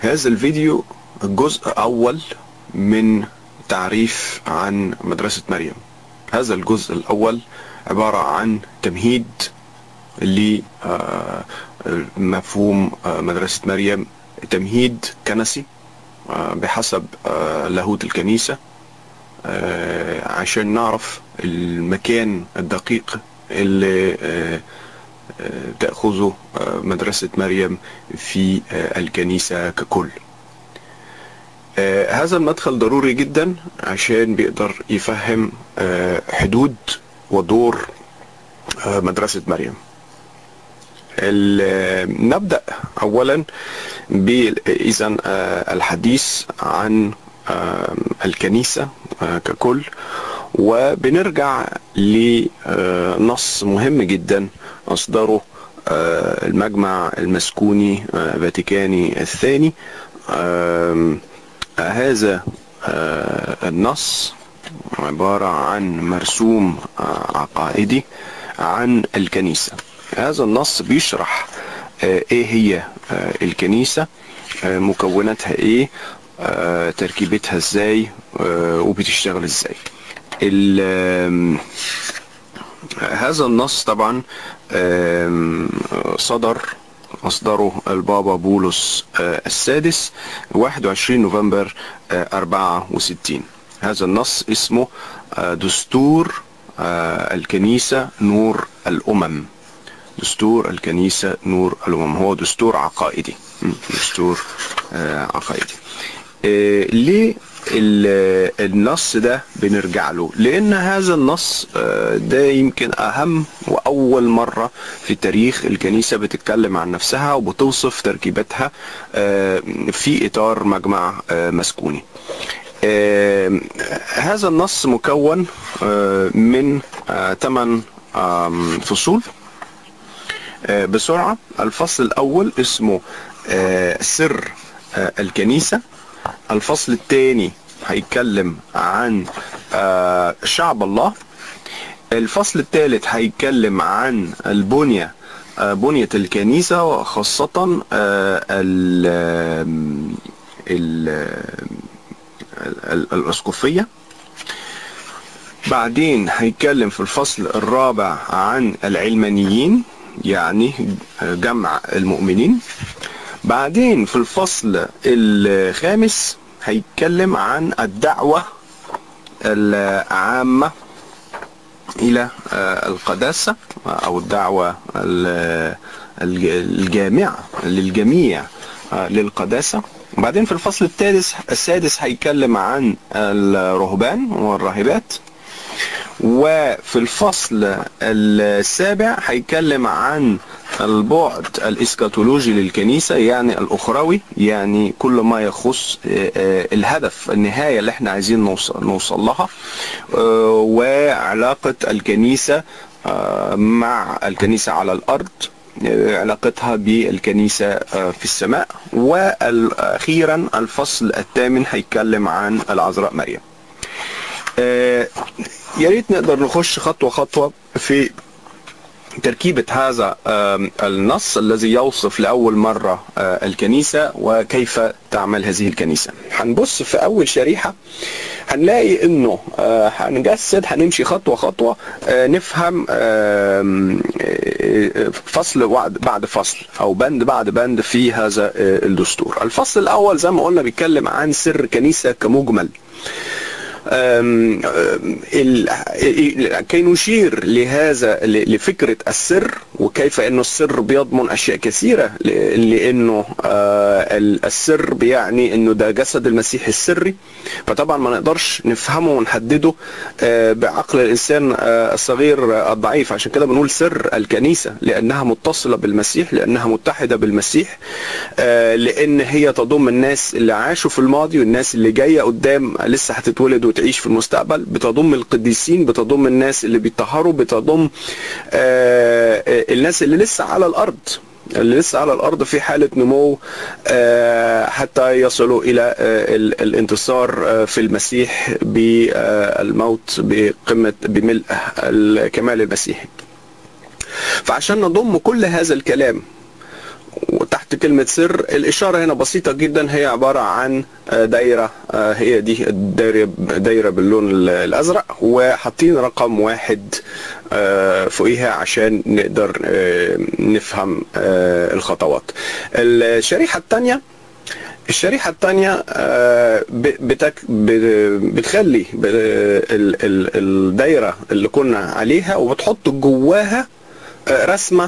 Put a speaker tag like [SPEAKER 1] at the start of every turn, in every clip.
[SPEAKER 1] هذا الفيديو جزء أول من تعريف عن مدرسة مريم هذا الجزء الأول عبارة عن تمهيد لمفهوم مدرسة مريم تمهيد كنسي بحسب لاهوت الكنيسة عشان نعرف المكان الدقيق اللي تأخذه مدرسة مريم في الكنيسة ككل هذا المدخل ضروري جدا عشان بيقدر يفهم حدود ودور مدرسة مريم نبدأ أولا إذا الحديث عن الكنيسة ككل وبنرجع لنص مهم جدا أصدره المجمع المسكوني فاتيكاني الثاني هذا النص عبارة عن مرسوم عقائدي عن الكنيسة هذا النص بيشرح ايه هي الكنيسة مكوناتها ايه تركيبتها ازاي وبتشتغل ازاي هذا النص طبعا صدر أصدره البابا بولس السادس 21 نوفمبر 64 هذا النص اسمه دستور الكنيسة نور الأمم دستور الكنيسة نور الأمم هو دستور عقائدي دستور عقائدي ليه النص ده بنرجع له لان هذا النص ده يمكن اهم واول مرة في تاريخ الكنيسة بتتكلم عن نفسها وبتوصف تركيبتها في اطار مجمع مسكوني هذا النص مكون من 8 فصول بسرعة الفصل الاول اسمه سر الكنيسة الفصل الثاني هيتكلم عن شعب الله الفصل الثالث هيتكلم عن البنية بنية الكنيسة وخاصة ال ال الأسقفية بعدين هيتكلم في الفصل الرابع عن العلمانيين يعني جمع المؤمنين بعدين في الفصل الخامس هيتكلم عن الدعوة العامة إلى القداسة أو الدعوة الجامعة للجميع للقداسة بعدين في الفصل الثالث السادس هيتكلم عن الرهبان والراهبات وفي الفصل السابع هيتكلم عن البعد الاسكاتولوجي للكنيسة يعني الاخروي يعني كل ما يخص الهدف النهاية اللي احنا عايزين نوصل, نوصل لها وعلاقة الكنيسة مع الكنيسة على الارض علاقتها بالكنيسة في السماء واخيرا الفصل الثامن هيتكلم عن العذراء مريم يا ريت نقدر نخش خطوة خطوة في تركيبة هذا النص الذي يوصف لأول مرة الكنيسة وكيف تعمل هذه الكنيسة هنبص في أول شريحة هنلاقي انه هنجسد هنمشي خطوة خطوة نفهم فصل بعد فصل او بند بعد بند في هذا الدستور الفصل الاول زي ما قلنا بيتكلم عن سر كنيسة كمجمل كي نشير لهذا لفكرة السر وكيف انه السر بيضمن اشياء كثيرة لانه السر بيعني انه ده جسد المسيح السري فطبعا ما نقدرش نفهمه ونحدده بعقل الانسان الصغير الضعيف عشان كده بنقول سر الكنيسة لانها متصلة بالمسيح لانها متحدة بالمسيح لان هي تضم الناس اللي عاشوا في الماضي والناس اللي جاية قدام لسه هتتولد وتعيش في المستقبل بتضم القديسين بتضم الناس اللي بيطهروا بتضم الناس اللي لسه على الارض اللي لسه على الارض في حاله نمو حتى يصلوا الى الانتصار في المسيح بالموت بقمه بملء الكمال المسيحي فعشان نضم كل هذا الكلام وتحت كلمة سر الإشارة هنا بسيطة جدا هي عبارة عن دايرة هي دي الدايرة دايرة باللون الأزرق وحاطين رقم واحد فوقيها عشان نقدر نفهم الخطوات الشريحة الثانية الشريحة الثانية بتك بتخلي الدايرة اللي كنا عليها وبتحط جواها رسمة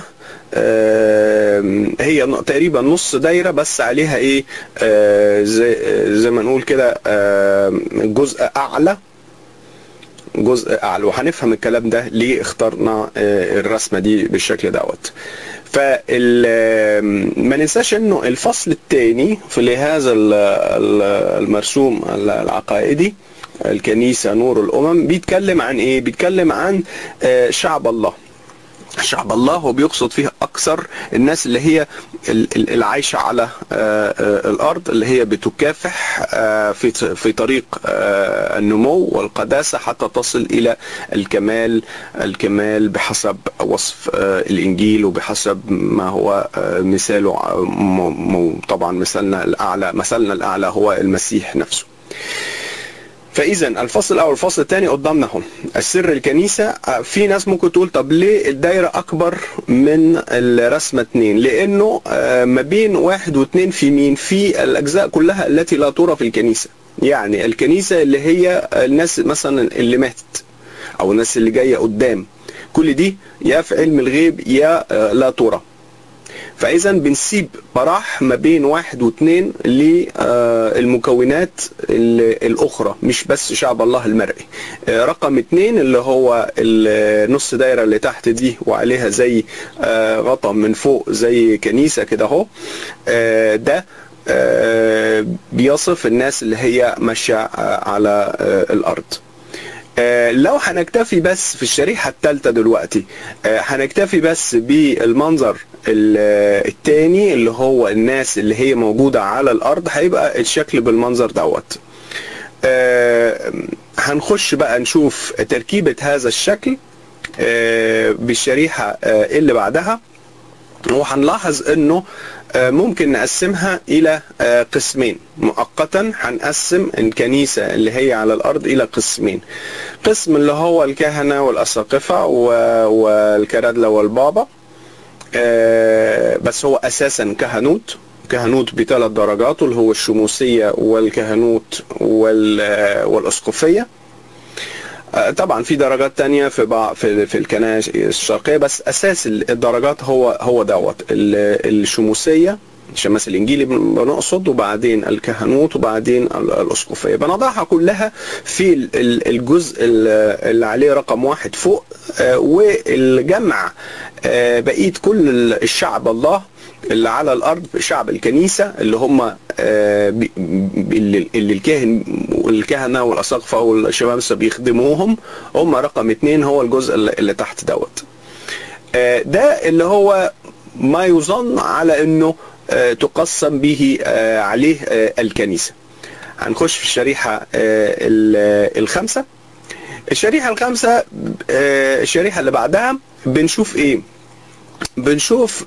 [SPEAKER 1] هي تقريبا نص دايره بس عليها ايه زي, زي ما نقول كده جزء اعلى جزء اعلى وهنفهم الكلام ده ليه اخترنا الرسمه دي بالشكل دوت فال ما ننساش انه الفصل الثاني في لهذا المرسوم العقائدي الكنيسه نور الامم بيتكلم عن ايه بيتكلم عن شعب الله شعب الله هو بيقصد فيه اكثر الناس اللي هي اللي عايشه على الارض اللي هي بتكافح في في طريق النمو والقداسه حتى تصل الى الكمال الكمال بحسب وصف الانجيل وبحسب ما هو مثاله طبعا مثلنا الاعلى مثلنا الاعلى هو المسيح نفسه فاذا الفصل الاول والفصل الثاني قدامنا اهو السر الكنيسه في ناس ممكن تقول طب ليه الدايره اكبر من الرسمه اثنين لانه ما بين واحد واثنين في مين في الاجزاء كلها التي لا ترى في الكنيسه يعني الكنيسه اللي هي الناس مثلا اللي ماتت او الناس اللي جايه قدام كل دي يا في علم الغيب يا لا ترى فاذا بنسيب براح ما بين واحد واثنين للمكونات الاخرى مش بس شعب الله المرئي رقم اثنين اللي هو النص دايره اللي تحت دي وعليها زي غطا من فوق زي كنيسه كده اهو ده بيصف الناس اللي هي ماشيه على الارض لو هنكتفي بس في الشريحة الثالثة دلوقتي هنكتفي بس بالمنظر الثاني اللي هو الناس اللي هي موجودة على الأرض هيبقى الشكل بالمنظر دوت هنخش بقى نشوف تركيبة هذا الشكل بالشريحة اللي بعدها وهنلاحظ انه ممكن نقسمها الى قسمين مؤقتا هنقسم الكنيسة اللي هي على الارض الى قسمين قسم اللي هو الكهنة والاساقفة والكرادلة والبابا بس هو اساسا كهنوت كهنوت بثلاث درجات اللي هو الشموسية والكهنوت والاسقفية طبعا في درجات تانية في بعض في, في الكنائس الشرقية بس أساس الدرجات هو هو دوت الشموسية الشماس الانجيلي بنقصد وبعدين الكهنوت وبعدين الاسقفيه بنضعها كلها في الجزء اللي عليه رقم واحد فوق والجمع بقيه كل الشعب الله اللي على الارض شعب الكنيسه اللي هم اللي الكاهن والكهنه والاساقفه والشمامسه بيخدموهم هم رقم اتنين هو الجزء اللي تحت دوت ده اللي هو ما يظن على انه تقسم به عليه الكنيسه هنخش في الشريحه الخامسه الشريحه الخامسه الشريحه اللي بعدها بنشوف ايه بنشوف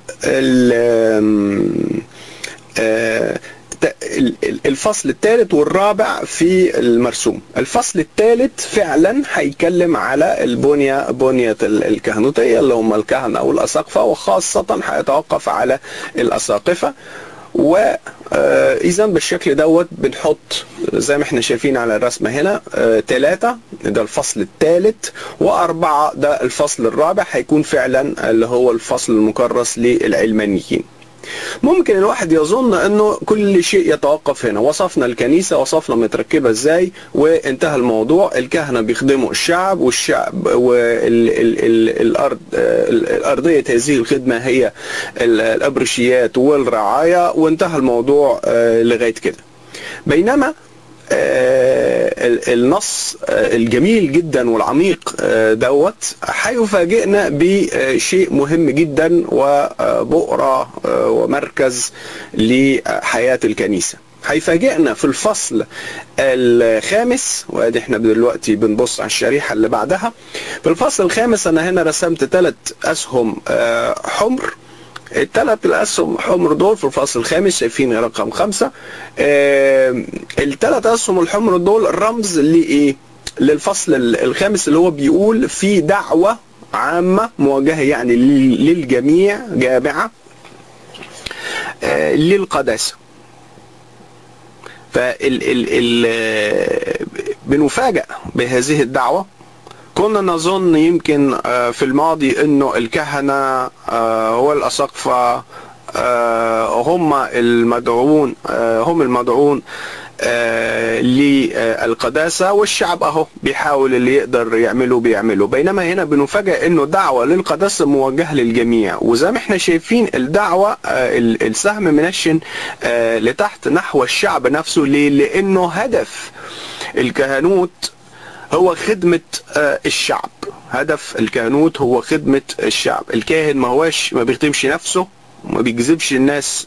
[SPEAKER 1] الفصل الثالث والرابع في المرسوم الفصل الثالث فعلا هيتكلم على البنية بنية الكهنوتية اللي هم الكهنة والأساقفة وخاصة هيتوقف على الأساقفة واذا بالشكل دوت بنحط زي ما احنا شايفين على الرسمه هنا ثلاثه ده الفصل الثالث واربعه ده الفصل الرابع هيكون فعلا اللي هو الفصل المكرس للعلمانيين ممكن الواحد يظن انه كل شيء يتوقف هنا وصفنا الكنيسة وصفنا متركبة ازاي وانتهى الموضوع الكهنة بيخدموا الشعب والشعب والارض الارضية هذه الخدمة هي الابرشيات والرعاية وانتهى الموضوع لغاية كده بينما النص الجميل جدا والعميق دوت هيفاجئنا بشيء مهم جدا وبؤرة ومركز لحياة الكنيسة هيفاجئنا في الفصل الخامس وادي احنا دلوقتي بنبص على الشريحة اللي بعدها في الفصل الخامس انا هنا رسمت ثلاث اسهم حمر الثلاث الاسهم الحمر دول في الفصل الخامس شايفين رقم خمسة الثلاث اسهم الحمر دول رمز لايه للفصل الخامس اللي هو بيقول في دعوة عامة موجهة يعني للجميع جامعة للقداسة فال ال ال بنفاجأ بهذه الدعوة كنا نظن يمكن في الماضي انه الكهنة والاساقفة هم المدعوون هم المدعوون للقداسة والشعب اهو بيحاول اللي يقدر يعمله بيعمله بينما هنا بنفاجئ انه دعوة للقداسة موجهة للجميع وزي ما احنا شايفين الدعوة السهم منشن لتحت نحو الشعب نفسه ليه لانه هدف الكهنوت هو خدمة الشعب هدف الكهنوت هو خدمة الشعب الكاهن ما هواش ما بيخدمش نفسه ما بيجذبش الناس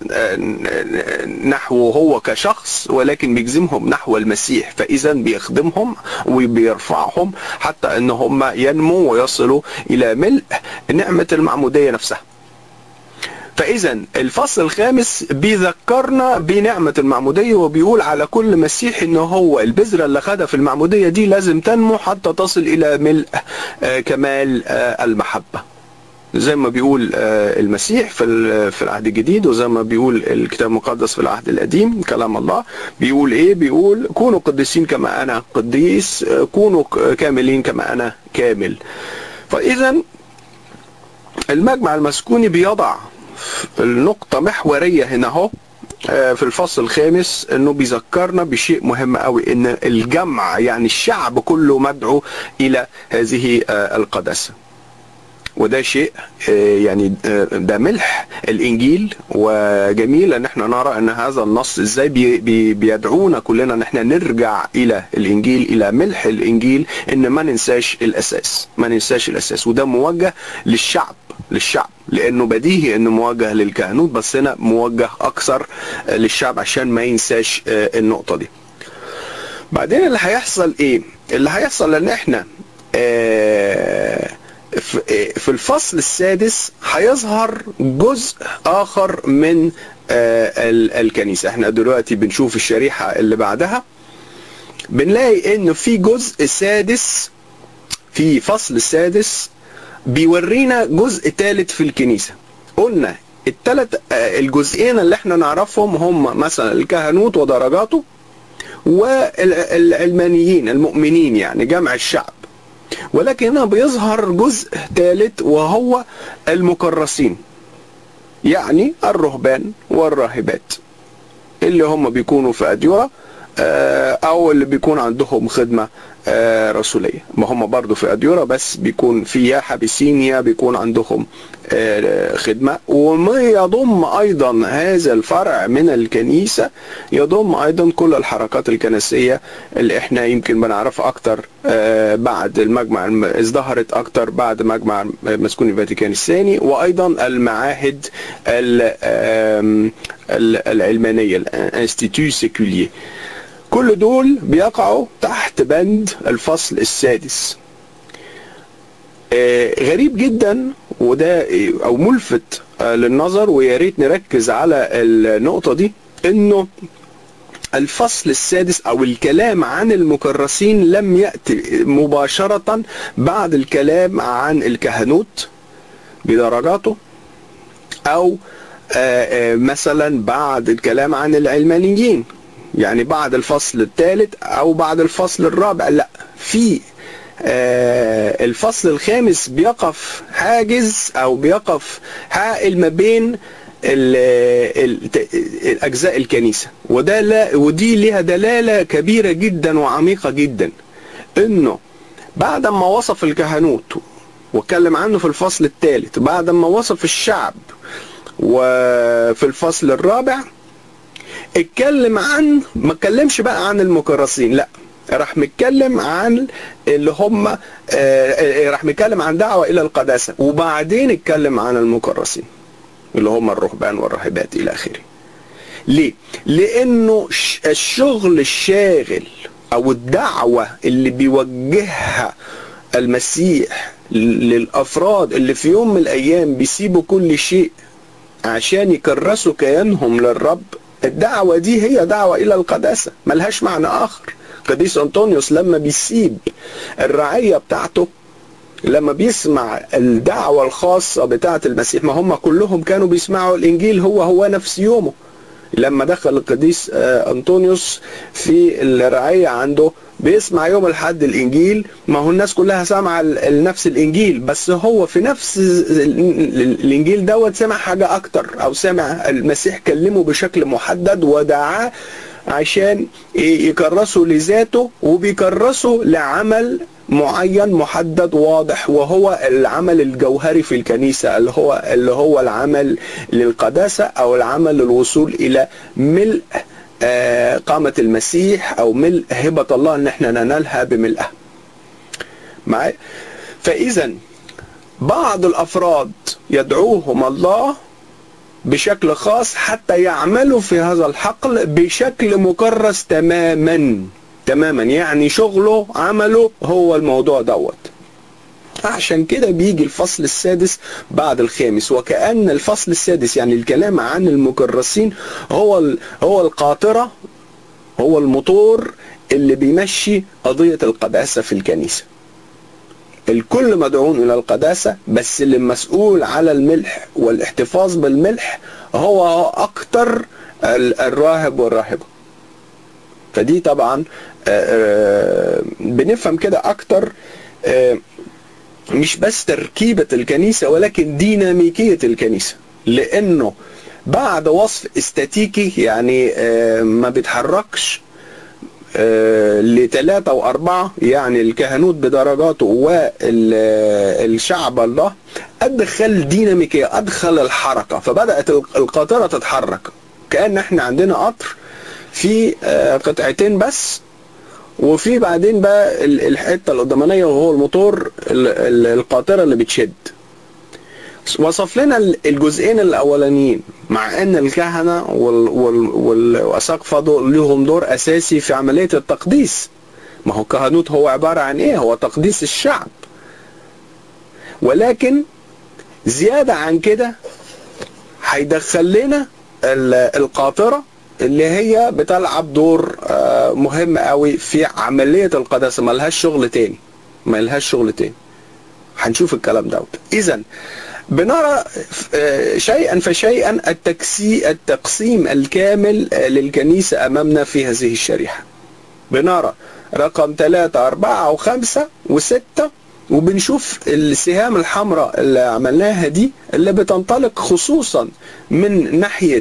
[SPEAKER 1] نحوه هو كشخص ولكن بيجذبهم نحو المسيح فاذا بيخدمهم وبيرفعهم حتى ان هم ينمو ويصلوا الى ملء نعمة المعمودية نفسها فاذا الفصل الخامس بيذكرنا بنعمة المعمودية وبيقول على كل مسيح ان هو البذرة اللي خدها في المعمودية دي لازم تنمو حتى تصل الى ملء كمال المحبة زي ما بيقول المسيح في في العهد الجديد وزي ما بيقول الكتاب المقدس في العهد القديم كلام الله بيقول ايه بيقول كونوا قديسين كما انا قديس كونوا كاملين كما انا كامل فاذا المجمع المسكوني بيضع النقطة محورية هنا اهو في الفصل الخامس انه بيذكرنا بشيء مهم قوي ان الجمع يعني الشعب كله مدعو الى هذه القداسه وده شيء يعني ده ملح الانجيل وجميل ان احنا نرى ان هذا النص ازاي بي بيدعونا كلنا ان احنا نرجع الى الانجيل الى ملح الانجيل ان ما ننساش الاساس ما ننساش الاساس وده موجه للشعب للشعب لانه بديهي انه موجه للكهنوت بس هنا موجه اكثر للشعب عشان ما ينساش النقطه دي بعدين اللي هيحصل ايه اللي هيحصل ان احنا آه في الفصل السادس هيظهر جزء اخر من الكنيسه احنا دلوقتي بنشوف الشريحه اللي بعدها بنلاقي انه في جزء سادس في فصل سادس بيورينا جزء ثالث في الكنيسه قلنا الثلاث الجزئين اللي احنا نعرفهم هم مثلا الكهنوت ودرجاته والعلمانيين المؤمنين يعني جمع الشعب ولكن هنا بيظهر جزء ثالث وهو المكرسين يعني الرهبان والراهبات اللي هم بيكونوا في أديرة او اللي بيكون عندهم خدمة رسولية ما هم برضو في أديرة بس بيكون في يا حابسين يا بيكون عندهم خدمة وما يضم أيضا هذا الفرع من الكنيسة يضم أيضا كل الحركات الكنسية اللي احنا يمكن بنعرفها أكتر بعد المجمع ازدهرت أكتر بعد مجمع مسكون الفاتيكان الثاني وأيضا المعاهد العلمانية الانستيتو سيكوليه كل دول بيقعوا تحت بند الفصل السادس غريب جدا وده او ملفت للنظر ويا ريت نركز على النقطه دي انه الفصل السادس او الكلام عن المكرسين لم ياتي مباشره بعد الكلام عن الكهنوت بدرجاته او مثلا بعد الكلام عن العلمانيين يعني بعد الفصل الثالث او بعد الفصل الرابع لا في آه الفصل الخامس بيقف حاجز او بيقف حائل ما بين اجزاء الكنيسه وده لا ودي ليها دلاله كبيره جدا وعميقه جدا انه بعد ما وصف الكهنوت واتكلم عنه في الفصل الثالث بعد ما وصف الشعب وفي الفصل الرابع اتكلم عن ما اتكلمش بقى عن المكرسين لا راح متكلم عن اللي هم آه راح متكلم عن دعوة إلى القداسة وبعدين اتكلم عن المكرسين اللي هم الرهبان والراهبات إلى آخره ليه؟ لأنه الشغل الشاغل أو الدعوة اللي بيوجهها المسيح للأفراد اللي في يوم من الأيام بيسيبوا كل شيء عشان يكرسوا كيانهم للرب الدعوة دي هي دعوة إلى القداسة ملهاش معنى آخر قديس أنطونيوس لما بيسيب الرعية بتاعته لما بيسمع الدعوة الخاصة بتاعة المسيح ما هم كلهم كانوا بيسمعوا الإنجيل هو هو نفس يومه لما دخل القديس أنطونيوس في الرعية عنده بيسمع يوم الحد الانجيل ما هو الناس كلها سامعه نفس الانجيل بس هو في نفس الانجيل دوت سمع حاجه اكتر او سمع المسيح كلمه بشكل محدد ودعاه عشان يكرسه لذاته وبيكرسه لعمل معين محدد واضح وهو العمل الجوهري في الكنيسة اللي هو اللي هو العمل للقداسة أو العمل للوصول إلى ملء قامة المسيح أو ملء هبة الله إن احنا ننالها بملئها. معايا؟ فإذا بعض الأفراد يدعوهم الله بشكل خاص حتى يعملوا في هذا الحقل بشكل مكرس تماما تماما يعني شغله عمله هو الموضوع دوت عشان كده بيجي الفصل السادس بعد الخامس وكأن الفصل السادس يعني الكلام عن المكرسين هو هو القاطرة هو الموتور اللي بيمشي قضية القداسة في الكنيسة الكل مدعون إلى القداسة بس اللي مسؤول على الملح والاحتفاظ بالملح هو أكتر الراهب والراهبة فدي طبعا بنفهم كده أكتر مش بس تركيبة الكنيسة ولكن ديناميكية الكنيسة لأنه بعد وصف استاتيكي يعني ما بيتحركش لثلاثة وأربعة يعني الكهنوت بدرجاته والشعب الله أدخل ديناميكية أدخل الحركة فبدأت القاطرة تتحرك كأن احنا عندنا قطر في قطعتين بس وفي بعدين بقى الحته القدامانيه وهو الموتور القاطره اللي بتشد وصف لنا الجزئين الاولانيين مع ان الكهنه والاساقفه لهم دور اساسي في عمليه التقديس ما هو الكهنوت هو عباره عن ايه هو تقديس الشعب ولكن زياده عن كده هيدخل لنا القاطره اللي هي بتلعب دور مهم قوي في عملية القداسة ملهاش شغل تاني ملهاش شغل تاني هنشوف الكلام دوت اذا بنرى شيئا فشيئا التكسي التقسيم الكامل للكنيسة أمامنا في هذه الشريحة بنرى رقم ثلاثة أربعة وخمسة وستة وبنشوف السهام الحمراء اللي عملناها دي اللي بتنطلق خصوصا من ناحية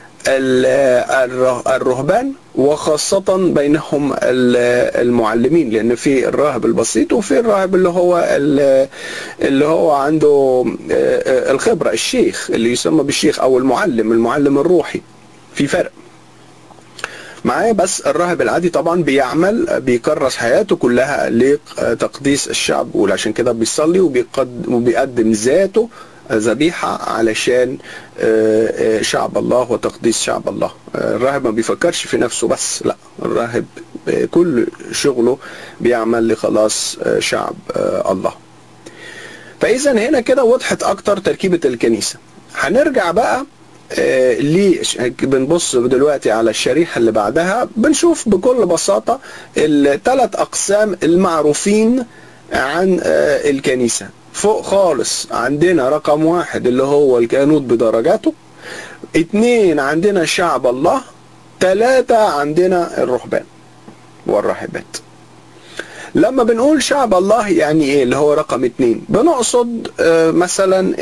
[SPEAKER 1] الرهبان وخاصة بينهم المعلمين لأن في الراهب البسيط وفي الراهب اللي هو اللي هو عنده الخبرة الشيخ اللي يسمى بالشيخ أو المعلم المعلم الروحي في فرق معايا بس الراهب العادي طبعا بيعمل بيكرس حياته كلها لتقديس الشعب وعشان كده بيصلي وبيقدم ذاته ذبيحة علشان شعب الله وتقديس شعب الله الراهب ما بيفكرش في نفسه بس لا الراهب كل شغله بيعمل لخلاص شعب الله فإذا هنا كده وضحت أكتر تركيبة الكنيسة هنرجع بقى ليه بنبص دلوقتي على الشريحة اللي بعدها بنشوف بكل بساطة الثلاث أقسام المعروفين عن الكنيسة فوق خالص عندنا رقم واحد اللي هو الكهنوت بدرجاته اتنين عندنا شعب الله تلاتة عندنا الرهبان والراهبات لما بنقول شعب الله يعني ايه اللي هو رقم اتنين بنقصد آه مثلا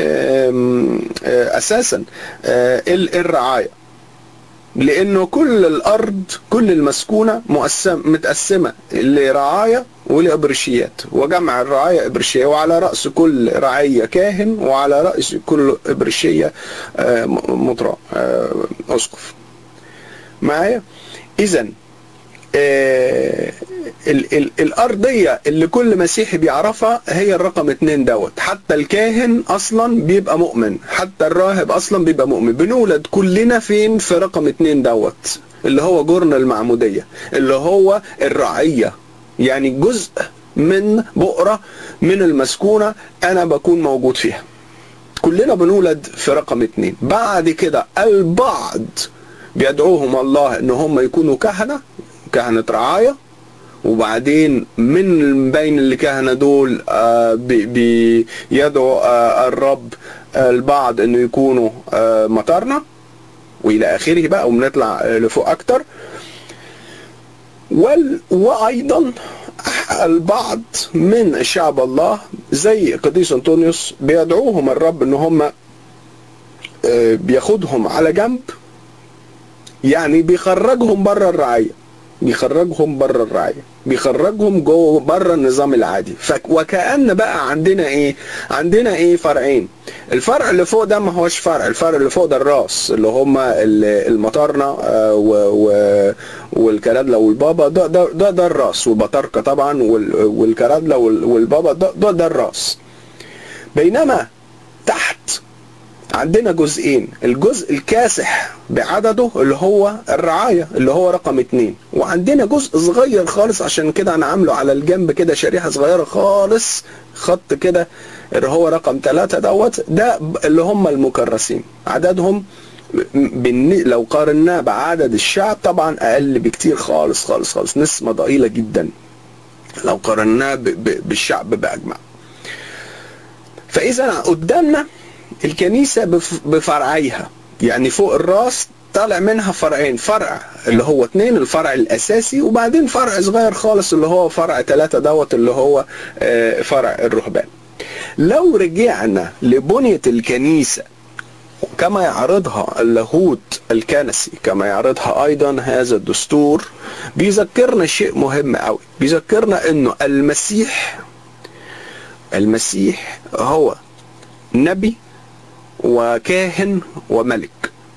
[SPEAKER 1] آه اساسا آه الرعاية لانه كل الارض كل المسكونه مقسم متقسمه لرعايه ولابرشيات وجمع الرعايه ابرشيه وعلى راس كل رعيه كاهن وعلى راس كل ابرشيه مطران اسقف معايا اذا ال ال الأرضية اللي كل مسيحي بيعرفها هي الرقم اتنين دوت حتى الكاهن أصلا بيبقى مؤمن حتى الراهب أصلا بيبقى مؤمن بنولد كلنا فين في رقم اتنين دوت اللي هو جرن المعمودية اللي هو الرعية يعني جزء من بؤرة من المسكونة أنا بكون موجود فيها كلنا بنولد في رقم اتنين بعد كده البعض بيدعوهم الله ان هم يكونوا كهنة كهنة رعاية وبعدين من بين الكهنة دول آه، بي- بيدعو آه، الرب البعض انه يكونوا آه، مطارنة والى اخره بقى وبنطلع آه، لفوق اكتر وال... وايضا البعض من شعب الله زي قديس انطونيوس بيدعوهم الرب ان هم آه، بياخدهم على جنب يعني بيخرجهم بره الرعيه بيخرجهم بره الرعيه بيخرجهم جوه بره النظام العادي ف... وكأن بقى عندنا ايه عندنا ايه فرعين الفرع اللي فوق ده ما هوش فرع الفرع اللي فوق ده الراس اللي هم المطارنة آه، و... و... والكرادلة والبابا ده ده ده, ده الراس والبطاركة طبعا وال... والكرادلة وال... والبابا ده, ده ده الراس بينما تحت عندنا جزئين الجزء الكاسح بعدده اللي هو الرعاية اللي هو رقم اتنين وعندنا جزء صغير خالص عشان كده انا عامله على الجنب كده شريحة صغيرة خالص خط كده اللي هو رقم ثلاثة دوت ده اللي هم المكرسين عددهم بالن- لو قارناه بعدد الشعب طبعا اقل بكتير خالص خالص خالص نسبة ضئيلة جدا لو قارناه ب- ب- بالشعب باجمع فاذا قدامنا الكنيسة بف- بفرعيها يعني فوق الراس طالع منها فرعين فرع اللي هو اتنين الفرع الاساسي وبعدين فرع صغير خالص اللي هو فرع ثلاثة دوت اللي هو آه، فرع الرهبان لو رجعنا لبنية الكنيسة كما يعرضها اللاهوت الكنسي كما يعرضها ايضا هذا الدستور بيذكرنا شيء مهم قوي بيذكرنا انه المسيح المسيح هو نبي وكاهن وملك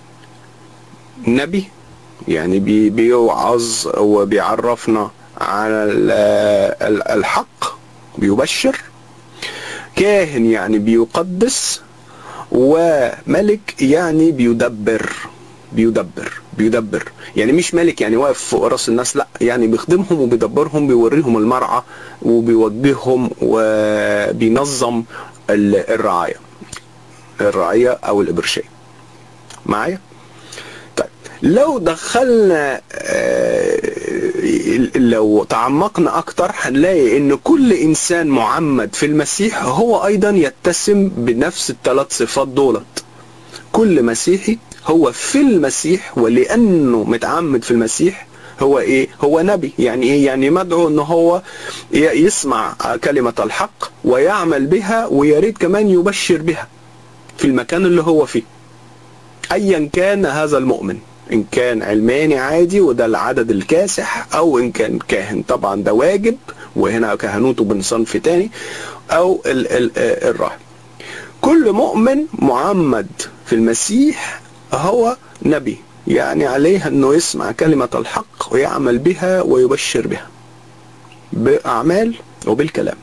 [SPEAKER 1] نبي يعني بي- بيوعظ وبيعرفنا على ال- ال- الحق بيبشر كاهن يعني بيقدس وملك يعني بيدبر بيدبر بيدبر يعني مش ملك يعني واقف فوق راس الناس لا يعني بيخدمهم وبيدبرهم بيوريهم المرعى وبيوجههم وبينظم ال- الرعايه الرعيه او الابرشيه معايا طيب لو دخلنا آه، لو تعمقنا اكتر هنلاقي ان كل انسان معمد في المسيح هو ايضا يتسم بنفس الثلاث صفات دولت كل مسيحي هو في المسيح ولانه متعمد في المسيح هو ايه هو نبي يعني ايه يعني مدعو ان هو ي- يسمع كلمة الحق ويعمل بها ويريد كمان يبشر بها في المكان اللي هو فيه ايا كان هذا المؤمن ان كان علماني عادي وده العدد الكاسح او ان كان كاهن طبعا ده واجب وهنا كهنوته من صنف تاني او ال ال الراهب كل مؤمن معمد في المسيح هو نبي يعني عليه انه يسمع كلمة الحق ويعمل بها ويبشر بها باعمال وبالكلام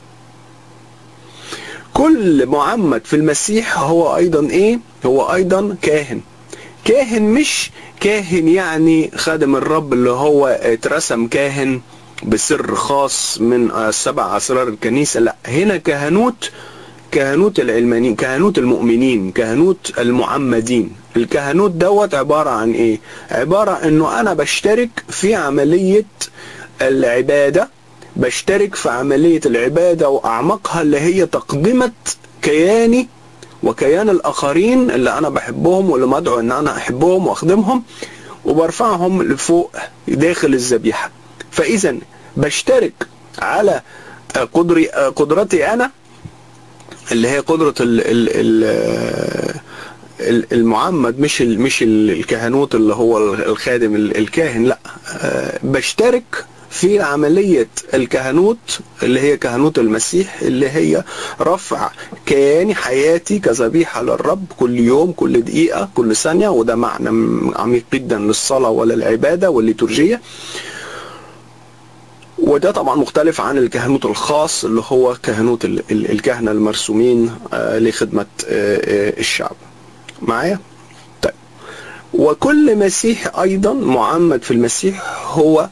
[SPEAKER 1] كل معمد في المسيح هو ايضا ايه هو ايضا كاهن كاهن مش كاهن يعني خادم الرب اللي هو اترسم كاهن بسر خاص من سبع اسرار الكنيسه لا هنا كهنوت كهنوت العلمانيين كهنوت المؤمنين كهنوت المعمدين الكهنوت دوت عبارة عن ايه عبارة انه انا بشترك في عملية العبادة بشترك في عملية العبادة واعمقها اللي هي تقدمة كياني وكيان الاخرين اللي انا بحبهم واللي مدعو ان انا احبهم واخدمهم وبرفعهم لفوق داخل الذبيحة فاذا بشترك على قدري قدرتي انا اللي هي قدرة ال ال ال المعمد مش ال مش الكهنوت اللي هو الخادم الكاهن لا بشترك في عملية الكهنوت اللي هي كهنوت المسيح اللي هي رفع كياني حياتي كذبيحة للرب كل يوم كل دقيقة كل ثانية وده معنى عميق جدا للصلاة وللعبادة والليتورجية وده طبعا مختلف عن الكهنوت الخاص اللي هو كهنوت الكهنة المرسومين لخدمة الشعب معايا طيب وكل مسيح ايضا معمد في المسيح هو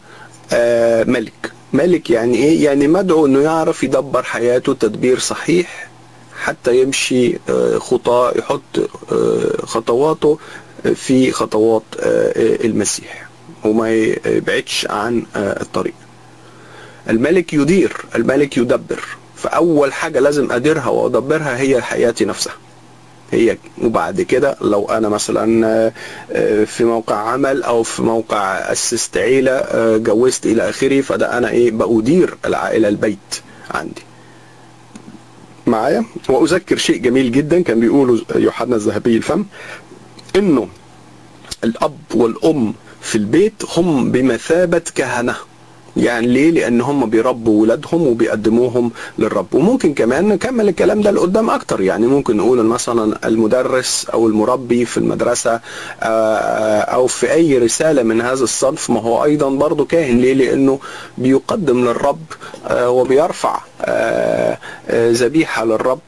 [SPEAKER 1] ملك ملك يعني ايه يعني مدعو انه يعرف يدبر حياته تدبير صحيح حتى يمشي خطى يحط خطواته في خطوات المسيح وما يبعدش عن الطريق الملك يدير الملك يدبر فأول حاجة لازم أديرها وأدبرها هي حياتي نفسها هي وبعد كده لو انا مثلا في موقع عمل او في موقع اسست عيله جوزت الى اخره فده انا ايه بأدير العائله البيت عندي معايا واذكر شيء جميل جدا كان بيقوله يوحنا الذهبي الفم انه الاب والام في البيت هم بمثابه كهنه يعني ليه؟ لأن هم بيربوا ولادهم وبيقدموهم للرب وممكن كمان نكمل الكلام ده لقدام أكتر يعني ممكن نقول مثلا المدرس أو المربي في المدرسة أو في أي رسالة من هذا الصنف ما هو أيضا برضه كاهن ليه؟ لأنه بيقدم للرب وبيرفع ذبيحة للرب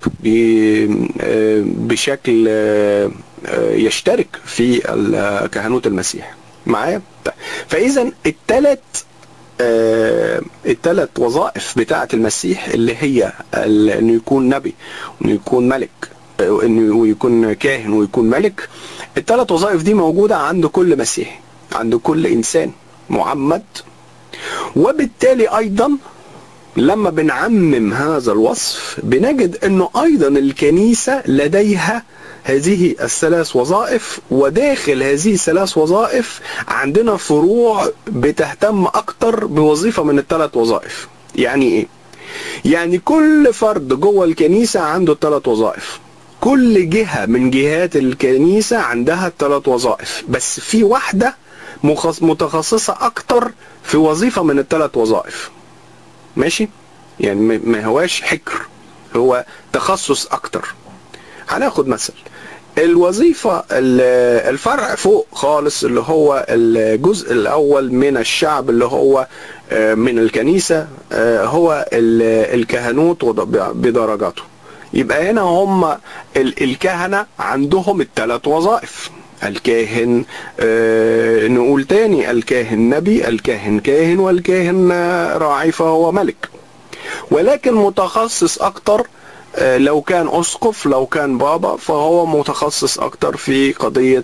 [SPEAKER 1] بشكل يشترك في كهنوت المسيح معايا؟ فإذا الثلاث آه الثلاث وظائف بتاعة المسيح اللي هي انه يكون نبي وانه يكون ملك آه انه يكون كاهن ويكون ملك الثلاث وظائف دي موجودة عند كل مسيحي عند كل انسان معمد وبالتالي ايضا لما بنعمم هذا الوصف بنجد انه ايضا الكنيسة لديها هذه الثلاث وظائف وداخل هذه الثلاث وظائف عندنا فروع بتهتم اكتر بوظيفة من الثلاث وظائف يعني ايه يعني كل فرد جوه الكنيسة عنده ثلاث وظائف كل جهة من جهات الكنيسة عندها ثلاث وظائف بس في واحدة متخصصة اكتر في وظيفة من الثلاث وظائف ماشي يعني ما هواش حكر هو تخصص اكتر هناخد مثل الوظيفة الفرع فوق خالص اللي هو الجزء الأول من الشعب اللي هو من الكنيسة هو الكهنوت بدرجاته يبقى هنا هم الكهنة عندهم الثلاث وظائف الكاهن آه نقول تاني الكاهن نبي الكاهن كاهن والكاهن راعي فهو ملك ولكن متخصص اكتر لو كان اسقف لو كان بابا فهو متخصص اكتر في قضيه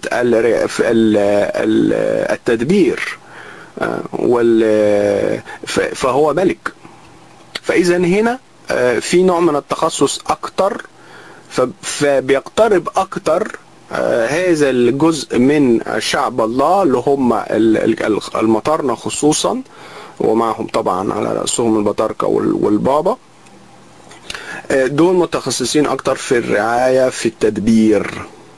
[SPEAKER 1] التدبير فهو ملك فاذا هنا في نوع من التخصص اكتر فبيقترب اكتر هذا الجزء من شعب الله اللي هم المطارنه خصوصا ومعهم طبعا على راسهم البطاركه والبابا دول متخصصين اكتر في الرعاية في التدبير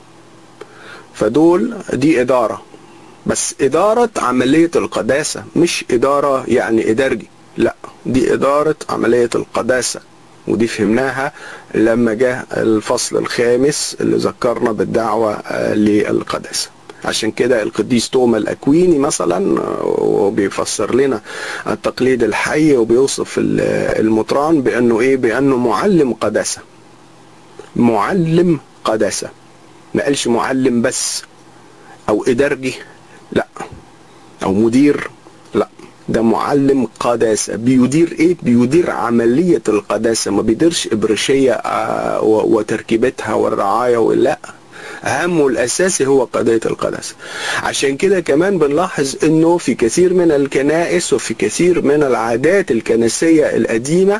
[SPEAKER 1] فدول دي ادارة بس ادارة عملية القداسة مش ادارة يعني ادارجي لا دي ادارة عملية القداسة ودي فهمناها لما جاء الفصل الخامس اللي ذكرنا بالدعوة للقداسة عشان كده القديس توما الاكويني مثلا وبيفسر لنا التقليد الحي وبيوصف المطران بانه ايه بانه معلم قداسه معلم قداسه ما قالش معلم بس او ادارجي لا او مدير لا ده معلم قداسه بيدير ايه بيدير عمليه القداسه ما بيديرش ابرشيه وتركيبتها والرعايه ولا اهمه الاساسي هو قضيه القداسه عشان كده كمان بنلاحظ انه في كثير من الكنائس وفي كثير من العادات الكنسيه القديمه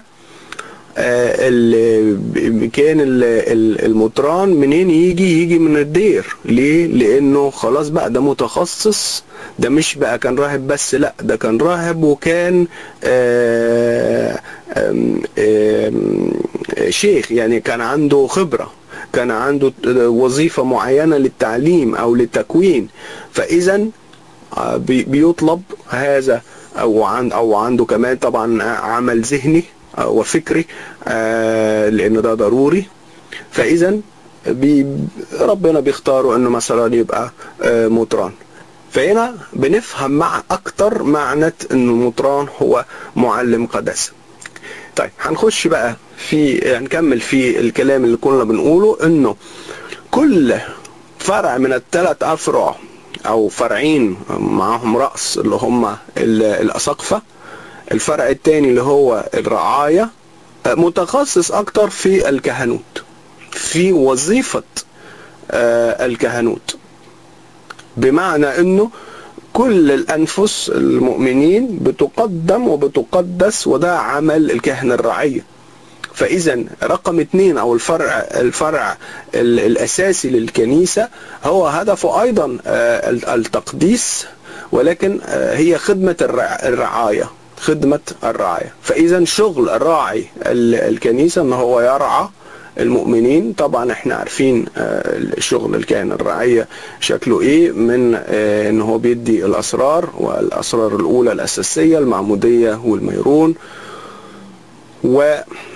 [SPEAKER 1] اللي كان المطران منين يجي يجي من الدير ليه لانه خلاص بقى ده متخصص ده مش بقى كان راهب بس لا ده كان راهب وكان آآ آآ شيخ يعني كان عنده خبره كان عنده وظيفة معينة للتعليم أو للتكوين فإذا بيطلب هذا أو عن أو عنده كمان طبعا عمل ذهني وفكري لأن ده ضروري فإذا بي ربنا بيختاروا إنه مثلا يبقى مطران فهنا بنفهم مع أكتر معنى إنه المطران هو معلم قداسة طيب هنخش بقى في هنكمل في الكلام اللي كنا بنقوله انه كل فرع من الثلاث افرع او فرعين معاهم راس اللي هم الاساقفه الفرع الثاني اللي هو الرعايه متخصص اكتر في الكهنوت في وظيفة الكهنوت بمعنى انه كل الانفس المؤمنين بتقدم وبتقدس وده عمل الكهنة الرعية فاذا رقم اثنين او الفرع الفرع الاساسي للكنيسة هو هدفه ايضا التقديس ولكن هي خدمة الرعاية خدمة الرعاية فاذا شغل الراعي الكنيسة ان هو يرعى المؤمنين طبعا احنا عارفين الشغل الكائن الرعية شكله ايه من ان هو بيدي الاسرار والاسرار الاولى الاساسية المعمودية والميرون و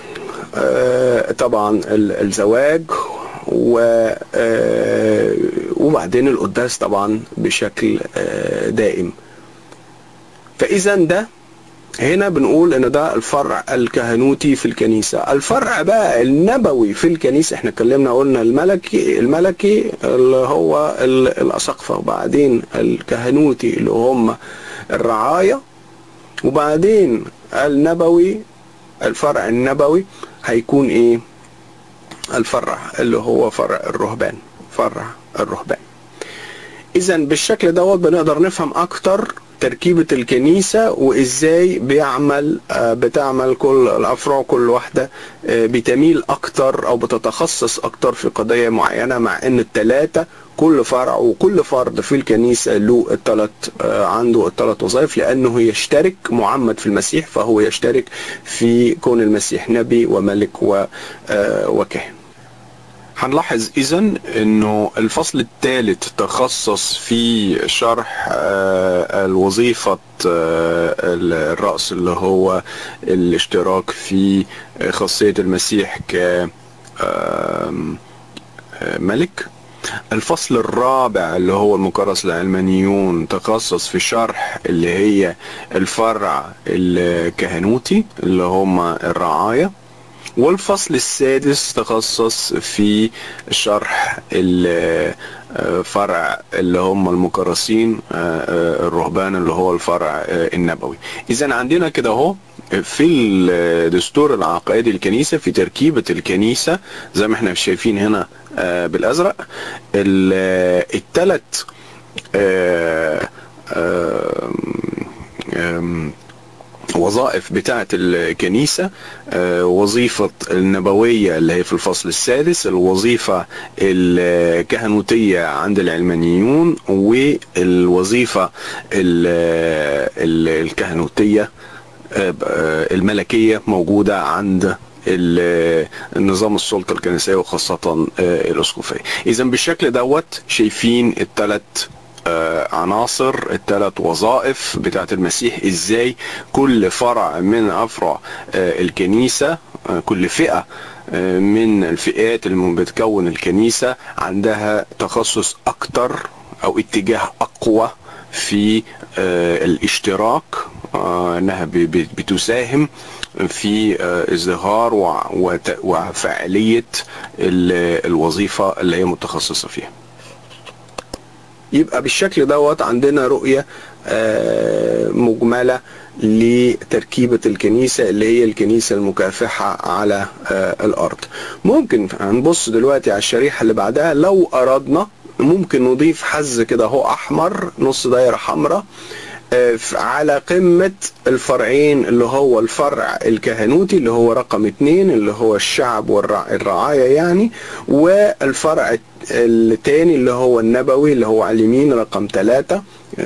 [SPEAKER 1] طبعا الزواج و وبعدين القداس طبعا بشكل دائم فاذا ده هنا بنقول ان ده الفرع الكهنوتي في الكنيسة الفرع بقى النبوي في الكنيسة احنا اتكلمنا قلنا الملكي الملكي اللي هو الاسقفة وبعدين الكهنوتي اللي هم الرعاية وبعدين النبوي الفرع النبوي هيكون ايه الفرع اللي هو فرع الرهبان فرع الرهبان اذا بالشكل دوت بنقدر نفهم اكتر تركيبة الكنيسة وازاي بيعمل بتعمل كل الافرع كل واحدة بتميل اكتر او بتتخصص اكتر في قضية معينة مع ان التلاتة كل فرع وكل فرد في الكنيسة له الثلاث عنده الثلاث وظائف لانه يشترك معمد في المسيح فهو يشترك في كون المسيح نبي وملك وكاهن هنلاحظ اذا انه الفصل الثالث تخصص في شرح الوظيفة الرأس اللي هو الاشتراك في خاصية المسيح كملك الفصل الرابع اللي هو المكرس العلمانيون تخصص في شرح اللي هي الفرع الكهنوتي اللي هم الرعايه والفصل السادس تخصص في شرح الفرع اللي هم المكرسين الرهبان اللي هو الفرع النبوي اذا عندنا كده اهو في الدستور العقائدي الكنيسة في تركيبة الكنيسة زي ما احنا شايفين هنا بالازرق الثلاث وظائف بتاعة الكنيسة وظيفة النبوية اللي هي في الفصل السادس الوظيفة الكهنوتية عند العلمانيون والوظيفة الكهنوتية الملكية موجودة عند النظام السلطة الكنسية وخاصة الأسقفية إذا بالشكل دوت شايفين الثلاث عناصر الثلاث وظائف بتاعت المسيح ازاي كل فرع من افرع الكنيسة كل فئة من الفئات اللي بتكون الكنيسة عندها تخصص اكتر او اتجاه اقوى في الاشتراك انها بتساهم في ازدهار وفعالية الوظيفة اللي هي متخصصة فيها يبقى بالشكل دوت عندنا رؤية مجملة لتركيبة الكنيسة اللي هي الكنيسة المكافحة على الأرض ممكن هنبص دلوقتي على الشريحة اللي بعدها لو أردنا ممكن نضيف حز كده هو أحمر نص دايرة حمراء على قمة الفرعين اللي هو الفرع الكهنوتي اللي هو رقم اتنين اللي هو الشعب والرعاية يعني والفرع التاني اللي هو النبوي اللي هو على اليمين رقم ثلاثة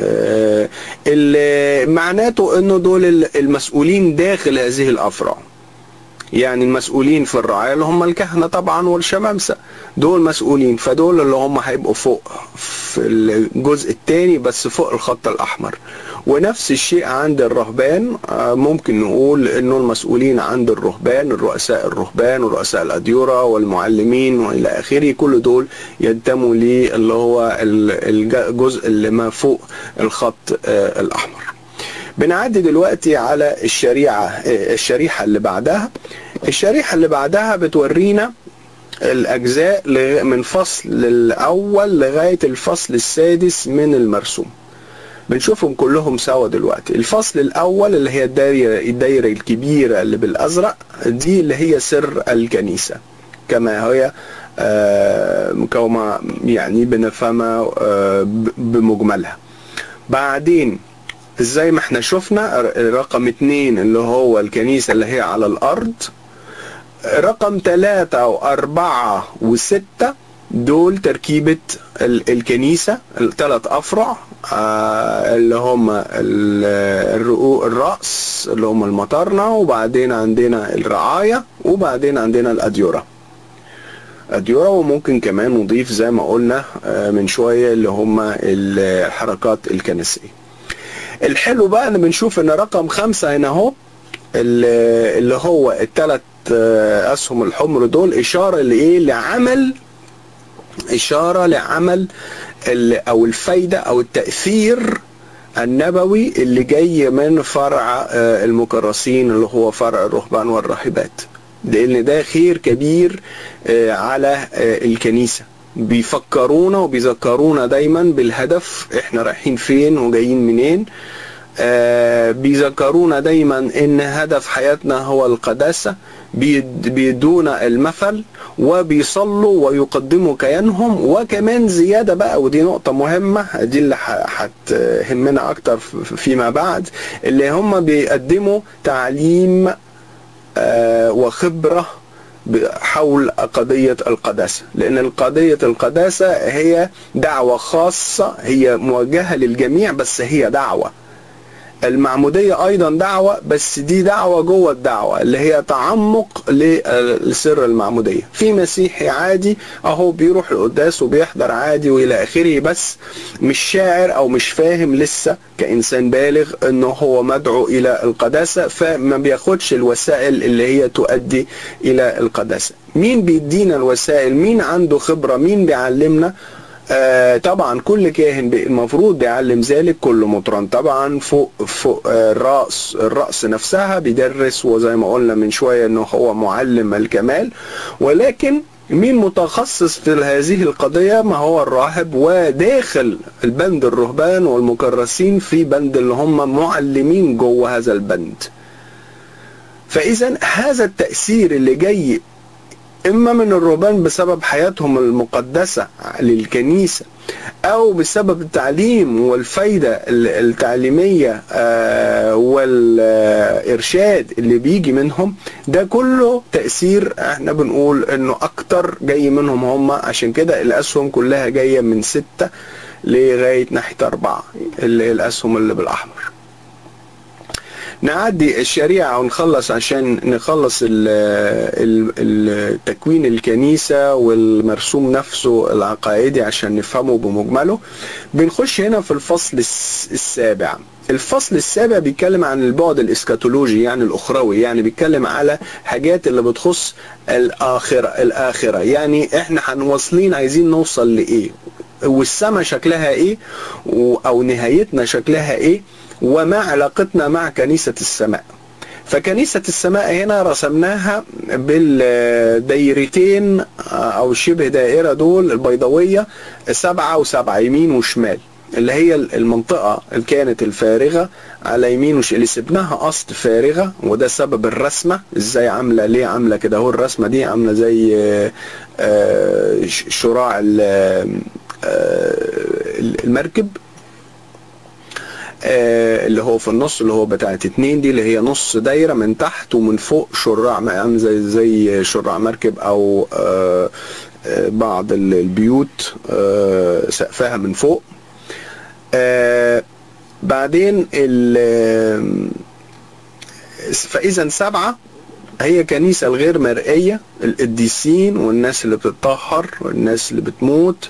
[SPEAKER 1] اللي معناته انه دول المسؤولين داخل هذه الافرع يعني المسؤولين في الرعاية اللي هم الكهنة طبعا والشمامسة دول مسؤولين فدول اللي هم هيبقوا فوق في الجزء الثاني بس فوق الخط الأحمر ونفس الشيء عند الرهبان ممكن نقول انه المسؤولين عند الرهبان الرؤساء الرهبان ورؤساء الأديرة والمعلمين والى اخره كل دول ينتموا اللي هو الجزء اللي ما فوق الخط الأحمر بنعدي دلوقتي على الشريعة الشريحة اللي بعدها الشريحة اللي بعدها بتورينا الأجزاء من فصل الأول لغاية الفصل السادس من المرسوم بنشوفهم كلهم سوا دلوقتي الفصل الأول اللي هي الدايرة, الدايرة الكبيرة اللي بالأزرق دي اللي هي سر الكنيسة كما هي كما يعني بنفهمها بمجملها بعدين زي ما احنا شفنا رقم اتنين اللي هو الكنيسة اللي هي على الأرض رقم ثلاثة وأربعة وستة دول تركيبة الكنيسة الثلاث أفرع اللي هم الرأس اللي هم المطرنة وبعدين عندنا الرعاية وبعدين عندنا الأديرة أديرة وممكن كمان نضيف زي ما قلنا من شوية اللي هم الحركات الكنسية الحلو بقى ان بنشوف ان رقم خمسة هنا اهو اللي هو الثلاث اسهم الحمر دول اشارة لايه لعمل اشارة لعمل او الفايدة او التأثير النبوي اللي جاي من فرع المكرسين اللي هو فرع الرهبان والراهبات لان ده خير كبير على الكنيسه بيفكرونا وبيذكرونا دايما بالهدف احنا رايحين فين وجايين منين آه بيذكرونا دايما ان هدف حياتنا هو القداسة بيدونا المثل وبيصلوا ويقدموا كيانهم وكمان زيادة بقى ودي نقطة مهمة دي اللي هتهمنا اكتر فيما بعد اللي هم بيقدموا تعليم آه وخبرة حول قضية القداسة لأن قضية القداسة هي دعوة خاصة هي موجهة للجميع بس هي دعوة المعمودية أيضا دعوة بس دي دعوة جوه الدعوة اللي هي تعمق لسر المعمودية في مسيحي عادي أهو بيروح القداس وبيحضر عادي وإلى آخره بس مش شاعر أو مش فاهم لسه كإنسان بالغ إنه هو مدعو إلى القداسة فما بياخدش الوسائل اللي هي تؤدي إلى القداسة مين بيدينا الوسائل مين عنده خبرة مين بيعلمنا آه طبعا كل كاهن المفروض بيعلم ذلك كل مطران طبعا فوق فوق آه الراس الراس نفسها بيدرس وزي ما قلنا من شويه انه هو معلم الكمال ولكن مين متخصص في هذه القضية ما هو الراهب وداخل البند الرهبان والمكرسين في بند اللي هم معلمين جوه هذا البند فإذا هذا التأثير اللي جاي إما من الرهبان بسبب حياتهم المقدسة للكنيسة أو بسبب التعليم والفايدة التعليمية والإرشاد اللي بيجي منهم ده كله تأثير احنا بنقول انه اكتر جاي منهم هم عشان كده الاسهم كلها جاية من ستة لغاية ناحية اربعة اللي الاسهم اللي بالاحمر نعدي الشريعة ونخلص عشان نخلص التكوين الكنيسة والمرسوم نفسه العقائدي عشان نفهمه بمجمله بنخش هنا في الفصل السابع الفصل السابع بيتكلم عن البعد الاسكاتولوجي يعني الاخروي يعني بيتكلم على حاجات اللي بتخص الاخره الاخره يعني احنا هنواصلين عايزين نوصل لايه والسما شكلها ايه او نهايتنا شكلها ايه وما علاقتنا مع كنيسة السماء فكنيسة السماء هنا رسمناها بالدايرتين او شبه دائرة دول البيضاوية سبعة وسبعة يمين وشمال اللي هي المنطقة اللي كانت الفارغة على يمين وش اللي سبناها قصد فارغة وده سبب الرسمة ازاي عاملة ليه عاملة كده هو الرسمة دي عاملة زي شراع المركب اللي هو في النص اللي هو بتاعت اتنين دي اللي هي نص دايرة من تحت ومن فوق شراع عامل زي زي شراع مركب او بعض البيوت سقفها من فوق بعدين فاذا سبعة هي كنيسة الغير مرئية القديسين والناس اللي بتتطهر والناس اللي بتموت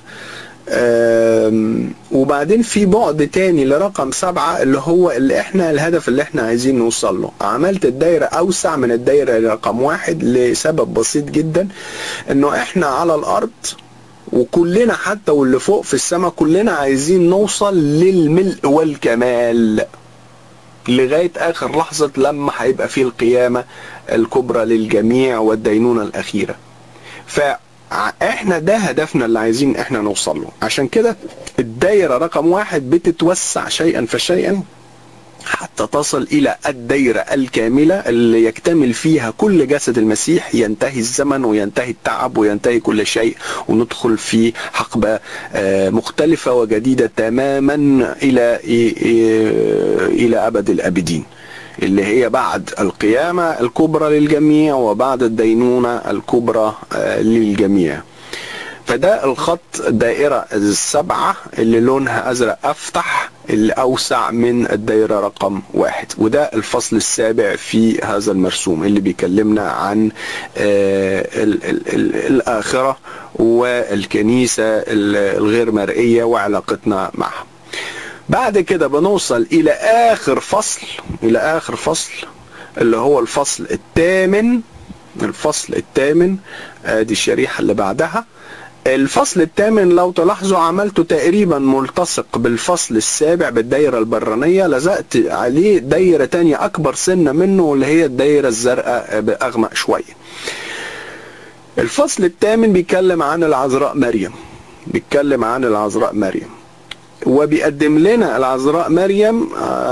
[SPEAKER 1] وبعدين في بعد تاني لرقم سبعة اللي هو اللي احنا الهدف اللي احنا عايزين نوصل له عملت الدايرة اوسع من الدايرة رقم واحد لسبب بسيط جدا انه احنا على الارض وكلنا حتى واللي فوق في السماء كلنا عايزين نوصل للملء والكمال لغاية آخر لحظة لما هيبقى فيه القيامة الكبرى للجميع والدينونة الأخيرة فاحنا ده هدفنا اللي عايزين احنا نوصل له عشان كده الدايرة رقم واحد بتتوسع شيئا فشيئا حتى حتى تصل إلى الدايرة الكاملة اللي يكتمل فيها كل جسد المسيح ينتهي الزمن وينتهي التعب وينتهي كل شيء وندخل في حقبة مختلفة وجديدة تماما إلى إلى أبد الآبدين اللي هي بعد القيامة الكبرى للجميع وبعد الدينونة الكبرى للجميع فده الخط الدائرة السبعة اللي لونها أزرق أفتح اللي أوسع من الدائرة رقم واحد وده الفصل السابع في هذا المرسوم اللي بيكلمنا عن ال ال ال الآخرة والكنيسة الغير مرئية وعلاقتنا معها بعد كده بنوصل إلى آخر فصل إلى آخر فصل اللي هو الفصل الثامن الفصل الثامن ادي الشريحة اللي بعدها الفصل الثامن لو تلاحظوا عملته تقريبا ملتصق بالفصل السابع بالدايرة البرانية لزقت عليه دايرة تانية أكبر سنة منه واللي هي الدايرة الزرقاء بأغمق شوية الفصل الثامن بيتكلم عن العذراء مريم بيتكلم عن العذراء مريم وبيقدم لنا العذراء مريم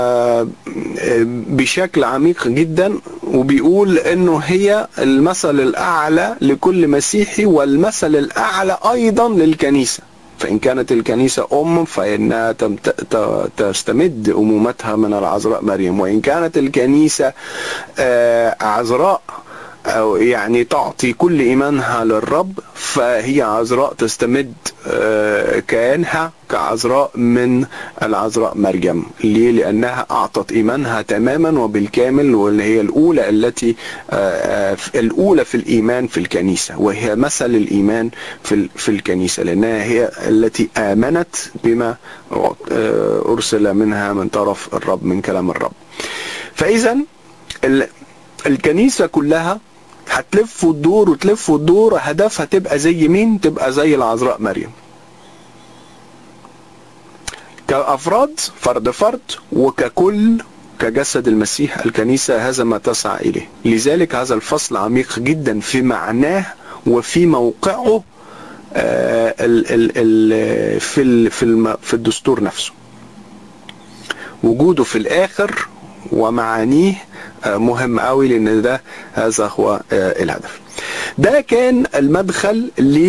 [SPEAKER 1] بشكل عميق جدا وبيقول انه هي المثل الاعلى لكل مسيحي والمثل الاعلى ايضا للكنيسه فان كانت الكنيسه ام فانها تستمد امومتها من العذراء مريم وان كانت الكنيسه عذراء أو يعني تعطي كل إيمانها للرب فهي عذراء تستمد كيانها كعذراء من العذراء مريم ليه؟ لأنها أعطت إيمانها تماما وبالكامل واللي هي الأولى التي الأولى في الإيمان في الكنيسة وهي مثل الإيمان في في الكنيسة لأنها هي التي آمنت بما أرسل منها من طرف الرب من كلام الرب فإذا الكنيسة كلها هتلف وتدور وتلف وتدور هدفها تبقى زي مين؟ تبقى زي العذراء مريم. كأفراد فرد فرد وككل كجسد المسيح الكنيسة هذا ما تسعى إليه لذلك هذا الفصل عميق جدا في معناه وفي موقعه ال ال ال في في في الدستور نفسه وجوده في الآخر ومعانيه مهم قوي لان ده هذا هو الهدف ده كان المدخل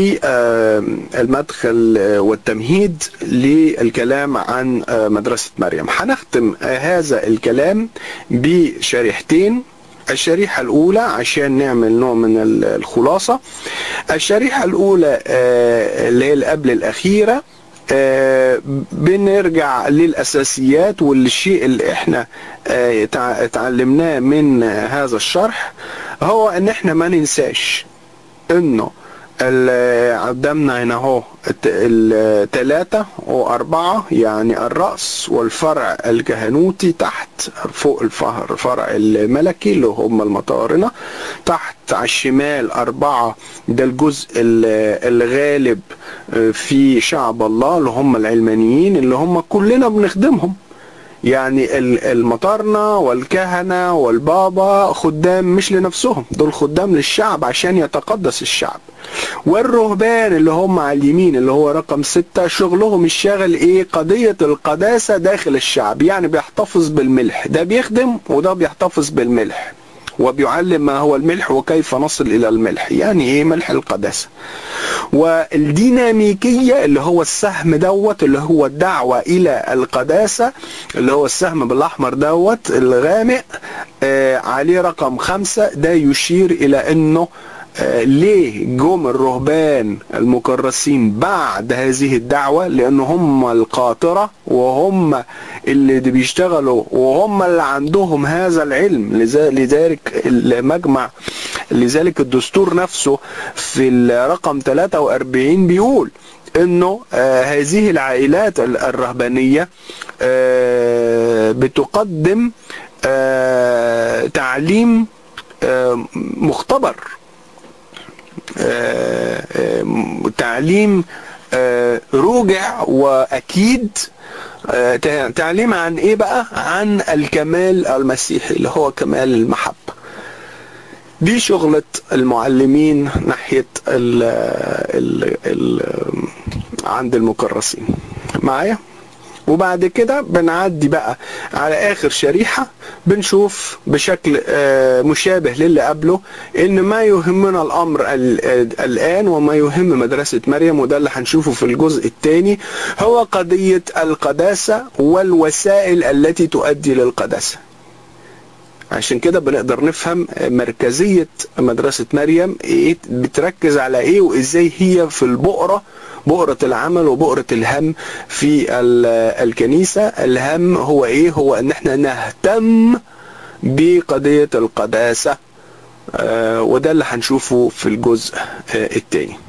[SPEAKER 1] المدخل والتمهيد للكلام عن مدرسة مريم هنختم هذا الكلام بشريحتين الشريحة الأولى عشان نعمل نوع من الخلاصة الشريحة الأولى اللي هي اللي قبل الأخيرة آه بنرجع للأساسيات والشيء اللي احنا آه اتعلمناه من هذا الشرح هو ان احنا ما ننساش انه قدامنا هنا اهو الثلاثة وأربعة يعني الرأس والفرع الكهنوتي تحت فوق الفرع الملكي اللي هم المطارنة تحت على الشمال أربعة ده الجزء الغالب في شعب الله اللي هم العلمانيين اللي هم كلنا بنخدمهم يعني المطارنة والكهنة والبابا خدام مش لنفسهم دول خدام للشعب عشان يتقدس الشعب والرهبان اللي هم على اليمين اللي هو رقم ستة شغلهم الشاغل ايه قضية القداسة داخل الشعب يعني بيحتفظ بالملح ده بيخدم وده بيحتفظ بالملح وبيعلم ما هو الملح وكيف نصل الى الملح يعني ايه ملح القداسة والديناميكية اللي هو السهم دوت اللي هو الدعوة الى القداسة اللي هو السهم بالاحمر دوت الغامق آه عليه رقم خمسة ده يشير الى انه آه ليه جم الرهبان المكرسين بعد هذه الدعوة لأن هم القاطرة وهم اللي بيشتغلوا وهم اللي عندهم هذا العلم لذلك المجمع لذلك الدستور نفسه في الرقم 43 بيقول انه آه هذه العائلات الرهبانية آه بتقدم آه تعليم آه مختبر آه آه تعليم آه روجع واكيد تعليم عن ايه بقى عن الكمال المسيحي اللي هو كمال المحبة دي شغلة المعلمين ناحية ال ال ال عند المكرسين معايا وبعد كده بنعدي بقى على اخر شريحة بنشوف بشكل آه، مشابه للي قبله ان ما يهمنا الامر ال- ال- الان وما يهم مدرسة مريم وده اللي هنشوفه في الجزء الثاني هو قضية القداسة والوسائل التي تؤدي للقداسة عشان كده بنقدر نفهم مركزية مدرسة مريم ايه بتركز على ايه وازاي هي في البؤرة بؤرة العمل وبؤرة الهم في ال- الكنيسة الهم هو ايه هو ان احنا نهتم بقضية القداسة آه، وده اللي هنشوفه في الجزء آه، التاني